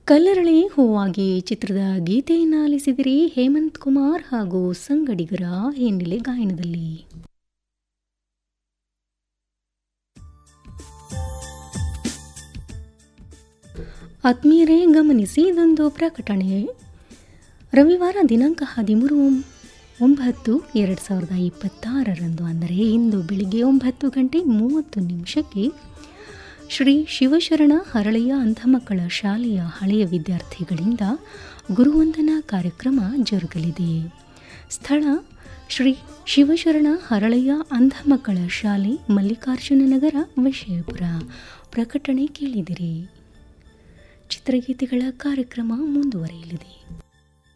ಕಲ್ಲರಳಿ ಹೂವಾಗಿ ಚಿತ್ರದ ಗೀತೆಯನ್ನು ಆಲಿಸಿದಿರಿ ಹೇಮಂತ್ ಕುಮಾರ್ ಹಾಗೂ ಸಂಗಡಿಗರ ಹಿನ್ನೆಲೆ ಗಾಯನದಲ್ಲಿ ಆತ್ಮೀಯರೇ ಗಮನಿಸಿ ಇದೊಂದು ಪ್ರಕಟಣೆ ರವಿವಾರ ದಿನಾಂಕ ಹದಿಮೂರು ಒಂಬತ್ತು ಎರಡು ಸಾವಿರದ ಇಪ್ಪತ್ತಾರರಂದು ಅಂದರೆ ಇಂದು ಬೆಳಿಗ್ಗೆ ಒಂಬತ್ತು ಗಂಟೆ ಮೂವತ್ತು ನಿಮಿಷಕ್ಕೆ ಶ್ರೀ ಶಿವಶರಣ ಹರಳೆಯ ಅಂಧಮಕ್ಕಳ ಶಾಲೆಯ ಹಳೆಯ ವಿದ್ಯಾರ್ಥಿಗಳಿಂದ ಗುರುವಂದನಾ ಕಾರ್ಯಕ್ರಮ ಜರುಗಲಿದೆ ಸ್ಥಳ ಶ್ರೀ ಶಿವಶರಣ ಹರಳೆಯ ಅಂಧಮಕ್ಕಳ ಶಾಲೆ ಮಲ್ಲಿಕಾರ್ಜುನ ನಗರ ವಿಷಯಪುರ ಪ್ರಕಟಣೆ ಕೇಳಿದಿರಿ ಚಿತ್ರಗೀತೆಗಳ ಕಾರ್ಯಕ್ರಮ ಮುಂದುವರಿಯಲಿದೆ